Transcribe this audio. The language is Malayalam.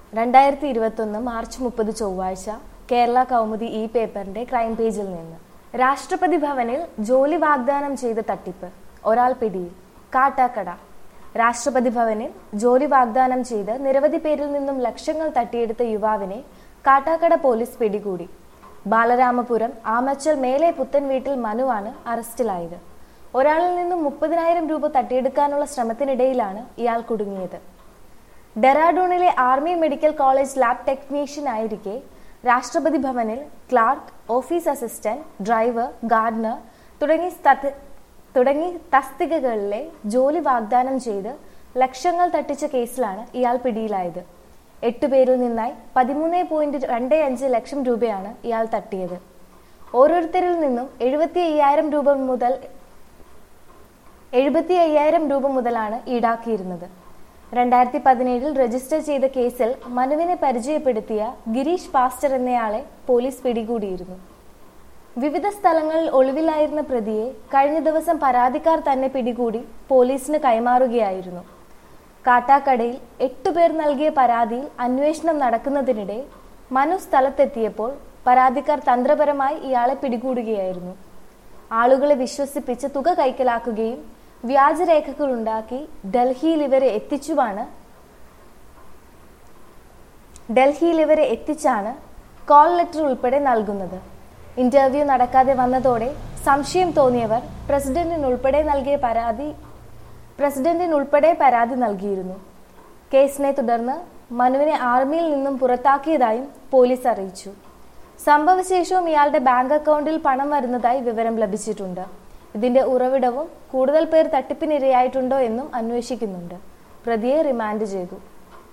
രണ്ടായിരത്തി ഇരുപത്തൊന്ന് മാർച്ച് മുപ്പത് ചൊവ്വാഴ്ച കേരള കൗമുദി ഈ പേപ്പറിന്റെ ക്രൈം പേജിൽ നിന്ന് രാഷ്ട്രപതി ഭവനിൽ ജോലി വാഗ്ദാനം ചെയ്ത തട്ടിപ്പ് ഒരാൾ പിടിയിൽ കാട്ടാക്കട രാഷ്ട്രപതി ഭവനിൽ ജോലി വാഗ്ദാനം ചെയ്ത് നിരവധി പേരിൽ നിന്നും ലക്ഷങ്ങൾ തട്ടിയെടുത്ത യുവാവിനെ കാട്ടാക്കട പോലീസ് പിടികൂടി ബാലരാമപുരം ആമച്ചൽ മേലെ പുത്തൻ വീട്ടിൽ മനുവാണ് അറസ്റ്റിലായത് ഒരാളിൽ നിന്നും മുപ്പതിനായിരം രൂപ തട്ടിയെടുക്കാനുള്ള ശ്രമത്തിനിടയിലാണ് ഇയാൾ കുടുങ്ങിയത് ഡെറാഡൂണിലെ army medical college lab technician ആയിരിക്കെ രാഷ്ട്രപതി ഭവനിൽ clerk office assistant driver gardener തുടങ്ങി സ്ഥത- തുടങ്ങി തസ്തികകളിലെ ജോലി വാഗ്ദാനം ചെയ്ത് ലക്ഷങ്ങൾ തട്ടിച്ച കേസിലാണ് ഇയാൾ പിടിയിലായത് എട്ടുപേരിൽ നിന്നായി പതിമൂന്ന് പോയിന്റ് രണ്ട് അഞ്ച് ലക്ഷം രൂപയാണ് ഇയാൾ തട്ടിയത് ഓരോരുത്തരിൽ നിന്നും എഴുപത്തി അയ്യായിരം രൂപ മുതൽ എഴുപത്തി അയ്യായിരം രൂപ മുതലാണ് ഈടാക്കിയിരുന്നത് രണ്ടായിരത്തി പതിനേഴിൽ രജിസ്റ്റർ ചെയ്ത കേസിൽ മനുവിനെ പരിചയപ്പെടുത്തിയ ഗിരീഷ് പാസ്റ്റർ എന്നയാളെ പോലീസ് പിടികൂടിയിരുന്നു വിവിധ സ്ഥലങ്ങളിൽ ഒളിവിലായിരുന്ന പ്രതിയെ കഴിഞ്ഞ ദിവസം പരാതിക്കാർ തന്നെ പിടികൂടി പോലീസിന് കൈമാറുകയായിരുന്നു കാട്ടാക്കടയിൽ എട്ടുപേർ നൽകിയ പരാതിയിൽ അന്വേഷണം നടക്കുന്നതിനിടെ മനു സ്ഥലത്തെത്തിയപ്പോൾ പരാതിക്കാർ തന്ത്രപരമായി ഇയാളെ പിടികൂടുകയായിരുന്നു ആളുകളെ വിശ്വസിപ്പിച്ച് തുക കൈക്കലാക്കുകയും വ്യാജരേഖകൾ ഉണ്ടാക്കി ഡൽഹിയിൽ ഇവരെ എത്തിച്ചുമാണ് ഡൽഹിയിൽ ഇവരെ എത്തിച്ചാണ് കോൾ ലെറ്റർ ഉൾപ്പെടെ നൽകുന്നത് ഇന്റർവ്യൂ നടക്കാതെ വന്നതോടെ സംശയം തോന്നിയവർ പ്രസിഡന്റിനുൾപ്പെടെ നൽകിയ പരാതി പ്രസിഡന്റിനുൾപ്പെടെ പരാതി നൽകിയിരുന്നു കേസിനെ തുടർന്ന് മനുവിനെ ആർമിയിൽ നിന്നും പുറത്താക്കിയതായും പോലീസ് അറിയിച്ചു സംഭവശേഷവും ഇയാളുടെ ബാങ്ക് അക്കൗണ്ടിൽ പണം വരുന്നതായി വിവരം ലഭിച്ചിട്ടുണ്ട് ഇതിന്റെ ഉറവിടവും കൂടുതൽ പേർ തട്ടിപ്പിനിരയായിട്ടുണ്ടോ എന്നും അന്വേഷിക്കുന്നുണ്ട് പ്രതിയെ റിമാൻഡ് ചെയ്തു